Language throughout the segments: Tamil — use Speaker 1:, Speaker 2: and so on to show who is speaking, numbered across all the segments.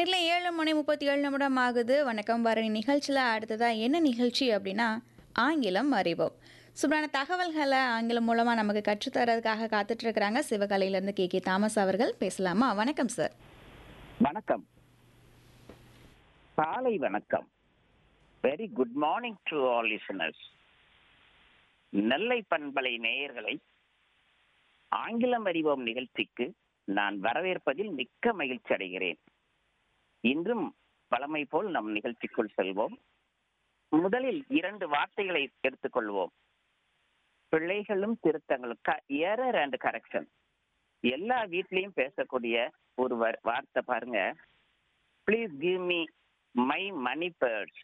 Speaker 1: நேரில் ஏழு மணி முப்பத்தி ஏழு நிமிடம் ஆகுது வணக்கம் பரணி நிகழ்ச்சியில் அடுத்ததாக என்ன நிகழ்ச்சி அப்படின்னா ஆங்கிலம் அறிவோம் சூப்பரான தகவல்களை ஆங்கிலம் மூலமாக நமக்கு கற்றுத்தரதுக்காக காத்துட்டு இருக்கிறாங்க சிவகலையிலேருந்து கே கே தாமஸ் அவர்கள் பேசலாமா வணக்கம் சார்
Speaker 2: வணக்கம் காலை வணக்கம் very good morning to all listeners Nellai பண்பலை நேயர்களை ஆங்கிலம் அறிவோம் நிகழ்ச்சிக்கு நான் வரவேற்பதில் மிக்க மகிழ்ச்சி அடைகிறேன் இன்றும் பழமை போல் நம் நிகழ்ச்சிக்குள் செல்வோம் முதலில் இரண்டு வார்த்தைகளை எடுத்துக்கொள்வோம் பிள்ளைகளும் திருத்தங்களும் எரர் அண்ட் கரெக்ஷன் எல்லா வீட்லயும் பேசக்கூடிய ஒரு வர்- வார்த்தை பாருங்க please give me my money birds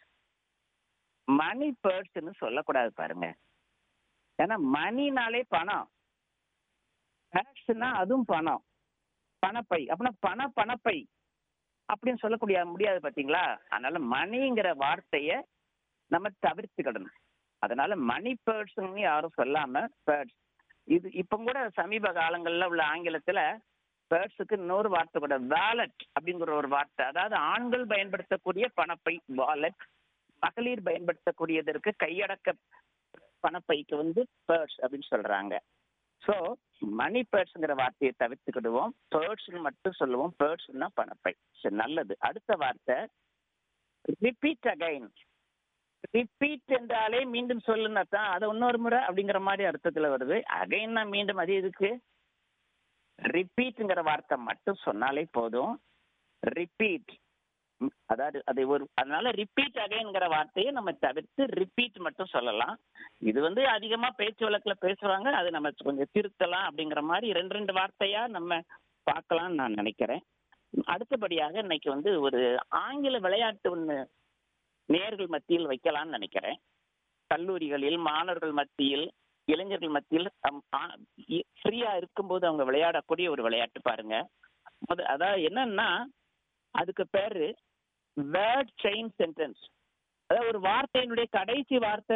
Speaker 2: money பேர்ட்ஸ்னு சொல்லக்கூடாது பாருங்க ஏன்னா மணினாலே பணம் பேர்ட்ஸ்னா அதுவும் பணம் பணப்பை அப்படின்னா பண பணப்பை அப்படின்னு சொல்லக்கூடிய முடியாது பாத்தீங்களா அதனால மணிங்கிற வார்த்தைய நம்ம தவிர்த்துக்கிடணும் அதனால மணி பேர்ட்ஸ்ன்னு யாரும் சொல்லாம பேர்ட்ஸ் இது இப்ப கூட சமீப காலங்கள்ல உள்ள ஆங்கிலத்துல பேர்ட்ஸுக்கு இன்னொரு வார்த்தை கூட வாலெட் அப்படிங்கிற ஒரு வார்த்தை அதாவது ஆண்கள் பயன்படுத்தக்கூடிய பணப்பை வாலெட் மகளிர் பயன்படுத்தக்கூடியதற்கு கையடக்க பணப்பைக்கு வந்து பேர்ட்ஸ் அப்படின்னு சொல்றாங்க ஸோ மணி பேர்ட்ஸ்ங்கிற வார்த்தையை தவிர்த்துக்கிடுவோம் பேர்ட்ஸ்னு மட்டும் சொல்லுவோம் பேர்ட்ஸ்னா பணப்பை சரி நல்லது அடுத்த வார்த்தை ரிப்பீட் அகைன் ரிப்பீட் என்றாலே மீண்டும் சொல்லுன்னா தான் அது இன்னொரு முறை அப்படிங்கிற மாதிரி அர்த்தத்துல வருது அகைன்னா மீண்டும் அது எதுக்கு ரிப்பீட்ங்கிற வார்த்தை மட்டும் சொன்னாலே போதும் ரிப்பீட் அதாவது அது ஒரு அதனால ரிப்பீட் அகைன்ங்கிற வார்த்தையை நம்ம தவிர்த்து ரிப்பீட் மட்டும் சொல்லலாம் இது வந்து அதிகமா பேச்சு வழக்குல பேசுவாங்க அது நம்ம கொஞ்சம் திருத்தலாம் அப்படிங்கிற மாதிரி ரெண்டு ரெண்டு வார்த்தையா நம்ம பார்க்கலாம்னு நான் நினைக்கிறேன் அடுத்தபடியாக இன்னைக்கு வந்து ஒரு ஆங்கில விளையாட்டு ஒன்று நேர்கள் மத்தியில் வைக்கலாம்னு நினைக்கிறேன் கல்லூரிகளில் மாணவர்கள் மத்தியில் இளைஞர்கள் மத்தியில் ஃப்ரீயா இருக்கும்போது அவங்க விளையாடக்கூடிய ஒரு விளையாட்டு பாருங்க முத அதாவது என்னன்னா அதுக்கு பேரு வேர்ட் செயின் சென்டென்ஸ் அதாவது ஒரு வார்த்தையினுடைய கடைசி வார்த்தை